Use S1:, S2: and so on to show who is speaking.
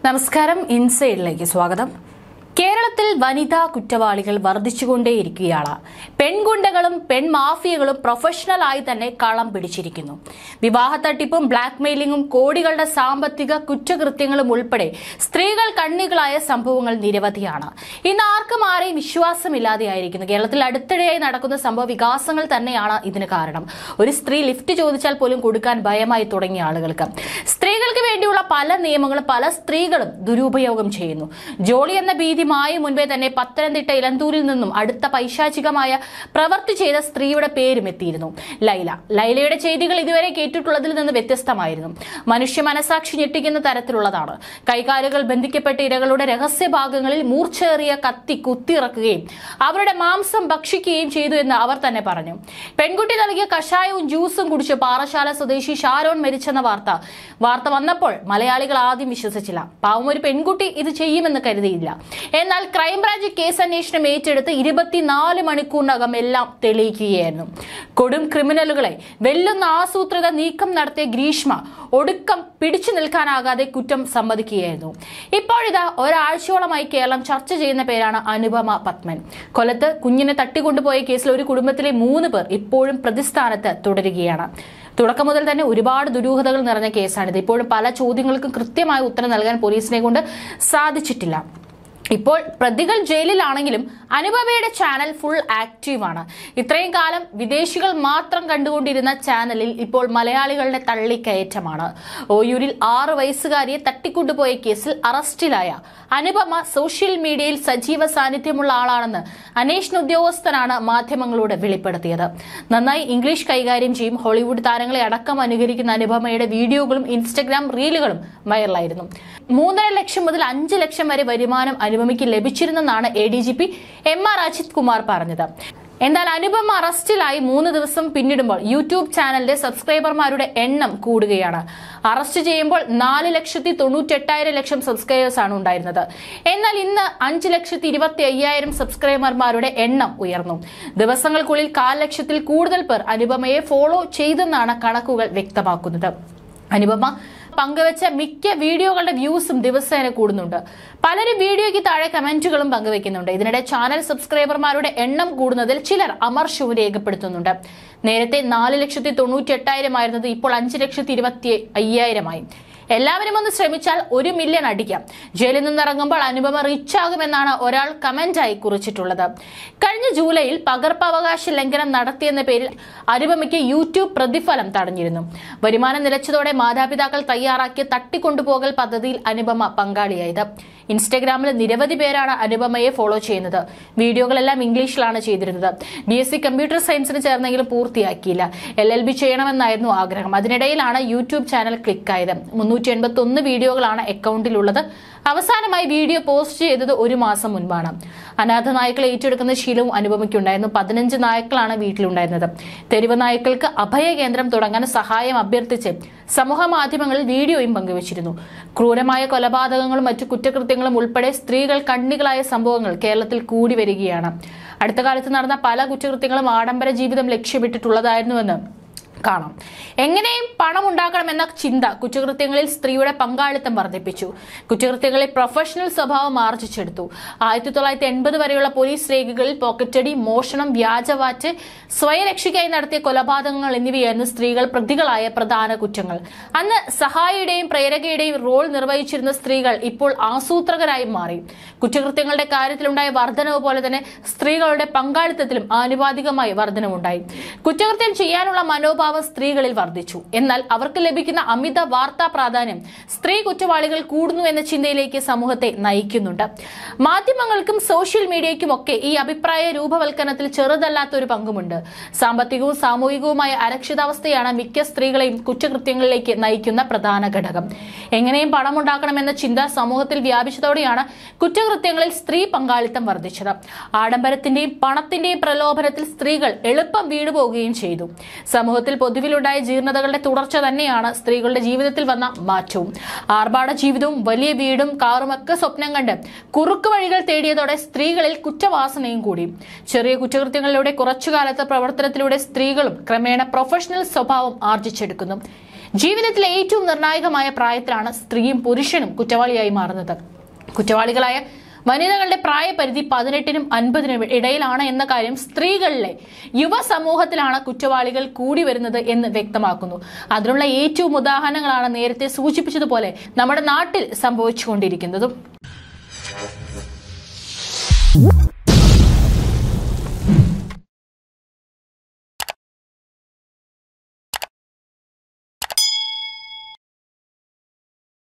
S1: നമസ്കാരം ഇൻസൈഡിലേക്ക് സ്വാഗതം കേരളത്തിൽ വനിതാ കുറ്റവാളികൾ വർദ്ധിച്ചുകൊണ്ടേയിരിക്കുകയാണ് പെൺഗുണ്ടകളും പെൺമാഫിയകളും പ്രൊഫഷണലായി തന്നെ കളം പിടിച്ചിരിക്കുന്നു വിവാഹ തട്ടിപ്പും ബ്ലാക്ക് മെയിലിംഗും കോടികളുടെ സാമ്പത്തിക കുറ്റകൃത്യങ്ങളും ഉൾപ്പെടെ സ്ത്രീകൾ കണ്ണികളായ സംഭവങ്ങൾ നിരവധിയാണ് ഇന്ന് ആർക്കും ആരെയും വിശ്വാസമില്ലാതെയായിരിക്കുന്നു കേരളത്തിൽ അടുത്തിടെയായി നടക്കുന്ന സംഭവ വികാസങ്ങൾ തന്നെയാണ് ഇതിന് കാരണം ഒരു സ്ത്രീ ലിഫ്റ്റ് ചോദിച്ചാൽ പോലും കൊടുക്കാൻ ഭയമായി തുടങ്ങിയ ആളുകൾക്ക് സ്ത്രീകൾക്ക് വേണ്ടിയുള്ള പല നിയമങ്ങളും പല സ്ത്രീകളും ദുരുപയോഗം ചെയ്യുന്നു ജോളി എന്ന ഭീതി മായും മുൻപേ തന്നെ പത്തനംതിട്ട ഇലന്തൂരിൽ നിന്നും അടുത്ത പൈശാചികമായ പ്രവൃത്തി ചെയ്ത സ്ത്രീയുടെ പേരും എത്തിയിരുന്നു ലൈല ലൈലയുടെ ചെയ്തികൾ ഇതുവരെ കേട്ടിട്ടുള്ളതിൽ നിന്ന് വ്യത്യസ്തമായിരുന്നു മനുഷ്യ മനസാക്ഷി ഞെട്ടിക്കുന്ന തരത്തിലുള്ളതാണ് കൈകാലുകൾ ബന്ധിക്കപ്പെട്ട ഇരകളുടെ രഹസ്യ ഭാഗങ്ങളിൽ മൂർച്ചേറിയ കത്തി കുത്തിയിറക്കുകയും അവരുടെ മാംസം ഭക്ഷിക്കുകയും ചെയ്തു എന്ന് അവർ തന്നെ പറഞ്ഞു പെൺകുട്ടി നൽകിയ കഷായവും ജ്യൂസും കുടിച്ച് പാറശാല സ്വദേശി ഷാരോൺ മരിച്ചെന്ന വാർത്ത വാർത്ത വന്നപ്പോൾ മലയാളികൾ ആദ്യം വിശ്വസിച്ചില്ല പാവം ഒരു പെൺകുട്ടി ഇത് ചെയ്യുമെന്ന് കരുതിയില്ല എന്നാൽ ക്രൈംബ്രാഞ്ച് കേസ് അന്വേഷണം ഏറ്റെടുത്ത് ഇരുപത്തിനാല് മണിക്കൂറിനകം എല്ലാം തെളിയിക്കുകയായിരുന്നു കൊടും ക്രിമിനലുകളെ വെല്ലുന്ന ആസൂത്രിത നീക്കം നടത്തിയ ഗ്രീഷ്മ ഒടുക്കം പിടിച്ചു നിൽക്കാനാകാതെ കുറ്റം സമ്മതിക്കുകയായിരുന്നു ഇപ്പോഴിതാ ഒരാഴ്ചയോളമായി കേരളം ചർച്ച ചെയ്യുന്ന പേരാണ് അനുപമ പത്മൻ കൊല്ലത്ത് കുഞ്ഞിനെ തട്ടിക്കൊണ്ടുപോയ കേസിൽ ഒരു കുടുംബത്തിലെ മൂന്ന് പേർ ഇപ്പോഴും പ്രതിസ്ഥാനത്ത് തുടരുകയാണ് തുടക്കം മുതൽ തന്നെ ഒരുപാട് ദുരൂഹതകൾ നിറഞ്ഞ കേസാണിത് ഇപ്പോഴും പല ചോദ്യങ്ങൾക്കും കൃത്യമായ ഉത്തരം നൽകാൻ പോലീസിനെ കൊണ്ട് സാധിച്ചിട്ടില്ല ഇപ്പോൾ പ്രതികൾ ജയിലിലാണെങ്കിലും അനുപമയുടെ ചാനൽ ഫുൾ ആക്റ്റീവാണ് ഇത്രയും കാലം വിദേശികൾ മാത്രം കണ്ടുകൊണ്ടിരുന്ന ചാനലിൽ ഇപ്പോൾ മലയാളികളുടെ തള്ളിക്കയറ്റമാണ് ഓയൂരിൽ ആറ് വയസ്സുകാരിയെ തട്ടിക്കൊണ്ടുപോയ കേസിൽ അറസ്റ്റിലായ അനുപമ സോഷ്യൽ മീഡിയയിൽ സജീവ സാന്നിധ്യമുള്ള ആളാണെന്ന് അന്വേഷണ ഉദ്യോഗസ്ഥനാണ് മാധ്യമങ്ങളോട് വെളിപ്പെടുത്തിയത് നന്നായി ഇംഗ്ലീഷ് കൈകാര്യം ചെയ്യും ഹോളിവുഡ് താരങ്ങളെ അടക്കം അനുകരിക്കുന്ന അനുപമയുടെ വീഡിയോകളും ഇൻസ്റ്റഗ്രാം റീലുകളും വൈറലായിരുന്നു മൂന്നര ലക്ഷം മുതൽ അഞ്ച് ലക്ഷം വരെ വരുമാനം അനുപമയ്ക്ക് ലഭിച്ചിരുന്നെന്നാണ് A D G P M R Ajith Kumar പറഞ്ഞത് എന്നാൽ അനുപമ അറസ്റ്റിലായി മൂന്ന് ദിവസം പിന്നിടുമ്പോൾ യൂട്യൂബ് ചാനലിന്റെ സബ്സ്ക്രൈബർമാരുടെ എണ്ണം കൂടുകയാണ് അറസ്റ്റ് ചെയ്യുമ്പോൾ നാല് ലക്ഷത്തി തൊണ്ണൂറ്റെട്ടായിരം ലക്ഷം സബ്സ്ക്രൈബേഴ്സ് ആണ് ഉണ്ടായിരുന്നത് എന്നാൽ ഇന്ന് അഞ്ച് ലക്ഷത്തി ഇരുപത്തി അയ്യായിരം സബ്സ്ക്രൈബർമാരുടെ എണ്ണം ഉയർന്നു ദിവസങ്ങൾക്കുള്ളിൽ കാൽ ലക്ഷത്തിൽ കൂടുതൽ പേർ അനുപമയെ ഫോളോ ചെയ്തെന്നാണ് കണക്കുകൾ വ്യക്തമാക്കുന്നത് അനുപമ പങ്കുവച്ച മിക്ക വീഡിയോകളുടെ വ്യൂസും ദിവസേന കൂടുന്നുണ്ട് പലരും വീഡിയോയ്ക്ക് താഴെ കമന്റുകളും പങ്കുവെക്കുന്നുണ്ട് ഇതിനിടെ ചാനൽ സബ്സ്ക്രൈബർമാരുടെ എണ്ണം കൂടുന്നതിൽ ചിലർ അമർഷവും രേഖപ്പെടുത്തുന്നുണ്ട് നേരത്തെ നാല് ലക്ഷത്തി തൊണ്ണൂറ്റി എട്ടായിരം ആയിരുന്നത് ഇപ്പോൾ അഞ്ച് ലക്ഷത്തി ഇരുപത്തി അയ്യായിരമായി എല്ലാവരും ഒന്ന് ശ്രമിച്ചാൽ ഒരു മില്യൺ അടിക്കാം ജയിലിൽ നിന്നിറങ്ങുമ്പോൾ അനുപമ റിച്ച് ആകുമെന്നാണ് ഒരാൾ കമന്റായി കുറിച്ചിട്ടുള്ളത് കഴിഞ്ഞ ജൂലൈയിൽ പകർപ്പവകാശ ലംഘനം നടത്തിയെന്ന പേരിൽ അനുപമയ്ക്ക് യൂട്യൂബ് പ്രതിഫലം തടഞ്ഞിരുന്നു വരുമാനം നിലച്ചതോടെ മാതാപിതാക്കൾ തയ്യാറാക്കിയ തട്ടിക്കൊണ്ടുപോകൽ പദ്ധതിയിൽ അനുപമ പങ്കാളിയായത് ഇൻസ്റ്റഗ്രാമിൽ നിരവധി പേരാണ് അനുപമയെ ഫോളോ ചെയ്യുന്നത് വീഡിയോകളെല്ലാം ഇംഗ്ലീഷിലാണ് ചെയ്തിരുന്നത് ബി എസ് സി കമ്പ്യൂട്ടർ സയൻസിന് ചേർന്നെങ്കിലും പൂർത്തിയാക്കിയില്ല എൽ എൽ ബി ചെയ്യണമെന്നായിരുന്നു ആഗ്രഹം അതിനിടയിലാണ് യൂട്യൂബ് ചാനൽ ക്ലിക്കായത് മുന്നൂറ്റി എൺപത്തി ഒന്ന് വീഡിയോകളാണ് അക്കൗണ്ടിലുള്ളത് അവസാനമായി വീഡിയോ പോസ്റ്റ് ചെയ്തത് ഒരു മാസം മുൻപാണ് അനാഥ നായ്ക്കളെ ഏറ്റെടുക്കുന്ന ശീലവും അനുപമയ്ക്കുണ്ടായിരുന്നു പതിനഞ്ച് നായ്ക്കളാണ് വീട്ടിലുണ്ടായിരുന്നത് തെരുവ് നായ്ക്കൾക്ക് അഭയ കേന്ദ്രം തുടങ്ങാൻ സഹായം അഭ്യർത്ഥിച്ച് സമൂഹ മാധ്യമങ്ങളിൽ വീഡിയോയും പങ്കുവച്ചിരുന്നു ക്രൂരമായ കൊലപാതകങ്ങളും മറ്റു കുറ്റകൃത്യങ്ങളും ഉൾപ്പെടെ സ്ത്രീകൾ കണ്ണികളായ സംഭവങ്ങൾ കേരളത്തിൽ കൂടി വരികയാണ് അടുത്ത കാലത്ത് നടന്ന പല കുറ്റകൃത്യങ്ങളും ആഡംബര ജീവിതം ലക്ഷ്യമിട്ടിട്ടുള്ളതായിരുന്നുവെന്ന് കാണാം എങ്ങനെയും പണം ഉണ്ടാക്കണമെന്ന ചിന്ത കുറ്റകൃത്യങ്ങളിൽ സ്ത്രീയുടെ പങ്കാളിത്തം വർദ്ധിപ്പിച്ചു കുറ്റകൃത്യങ്ങളിൽ പ്രൊഫഷണൽ സ്വഭാവം ആർജിച്ചെടുത്തു ആയിരത്തി തൊള്ളായിരത്തി എൺപത് വരെയുള്ള പോലീസ് രേഖകളിൽ പോക്കറ്റടി മോഷണം വ്യാജവാറ്റ് സ്വയരക്ഷയ്ക്കായി നടത്തിയ കൊലപാതകങ്ങൾ എന്നിവയായിരുന്നു സ്ത്രീകൾ പ്രതികളായ പ്രധാന കുറ്റങ്ങൾ അന്ന് സഹായിയുടെയും പ്രേരകയുടെയും റോൾ നിർവഹിച്ചിരുന്ന സ്ത്രീകൾ ഇപ്പോൾ ആസൂത്രകരായി മാറി കുറ്റകൃത്യങ്ങളുടെ കാര്യത്തിലുണ്ടായ വർധനവ് പോലെ തന്നെ സ്ത്രീകളുടെ പങ്കാളിത്തത്തിലും ആനുപാതികമായി വർധനവുണ്ടായി കുറ്റകൃത്യം ചെയ്യാനുള്ള മനോഭാവം സ്ത്രീകളിൽ വർദ്ധിച്ചു എന്നാൽ അവർക്ക് ലഭിക്കുന്ന അമിത വാർത്താ പ്രാധാന്യം സ്ത്രീ കുറ്റവാളികൾ കൂടുന്നു എന്ന ചിന്തയിലേക്ക് സമൂഹത്തെ നയിക്കുന്നുണ്ട് മാധ്യമങ്ങൾക്കും സോഷ്യൽ മീഡിയയ്ക്കും ഒക്കെ ഈ അഭിപ്രായ രൂപവൽക്കരണത്തിൽ ചെറുതല്ലാത്ത ഒരു പങ്കുമുണ്ട് സാമ്പത്തികവും സാമൂഹികവുമായ അരക്ഷിതാവസ്ഥയാണ് മിക്ക സ്ത്രീകളെയും കുറ്റകൃത്യങ്ങളിലേക്ക് നയിക്കുന്ന പ്രധാന ഘടകം എങ്ങനെയും പണമുണ്ടാക്കണമെന്ന ചിന്ത സമൂഹത്തിൽ വ്യാപിച്ചതോടെയാണ് കുറ്റകൃത്യങ്ങളിൽ സ്ത്രീ പങ്കാളിത്തം വർദ്ധിച്ചത് ആഡംബരത്തിന്റെയും പണത്തിന്റെയും പ്രലോഭനത്തിൽ സ്ത്രീകൾ എളുപ്പം വീണുപോവുകയും ചെയ്തു സമൂഹത്തിൽ പൊതുവിലുണ്ടായ ജീർണതകളുടെ തുടർച്ച തന്നെയാണ് സ്ത്രീകളുടെ ജീവിതത്തിൽ വന്ന മാറ്റവും ആർഭാട ജീവിതവും വലിയ വീടും കാറും ഒക്കെ സ്വപ്നം കണ്ട് കുറുക്കു വഴികൾ തേടിയതോടെ സ്ത്രീകളിൽ കുറ്റവാസനയും കൂടി ചെറിയ കുറ്റകൃത്യങ്ങളിലൂടെ കുറച്ചുകാലത്തെ പ്രവർത്തനത്തിലൂടെ സ്ത്രീകളും ക്രമേണ പ്രൊഫഷണൽ സ്വഭാവം ആർജിച്ചെടുക്കുന്നു ജീവിതത്തിലെ ഏറ്റവും നിർണായകമായ പ്രായത്തിലാണ് സ്ത്രീയും പുരുഷനും കുറ്റവാളിയായി മാറുന്നത് കുറ്റവാളികളായ വനിതകളുടെ പ്രായപരിധി പതിനെട്ടിനും അൻപതിനും ഇടയിലാണ് എന്ന കാര്യം സ്ത്രീകളിലെ യുവസമൂഹത്തിലാണ് കുറ്റവാളികൾ കൂടി വരുന്നത് എന്ന് വ്യക്തമാക്കുന്നു അതിനുള്ള ഏറ്റവും ഉദാഹരണങ്ങളാണ് നേരത്തെ സൂചിപ്പിച്ചതുപോലെ നമ്മുടെ നാട്ടിൽ സംഭവിച്ചുകൊണ്ടിരിക്കുന്നതും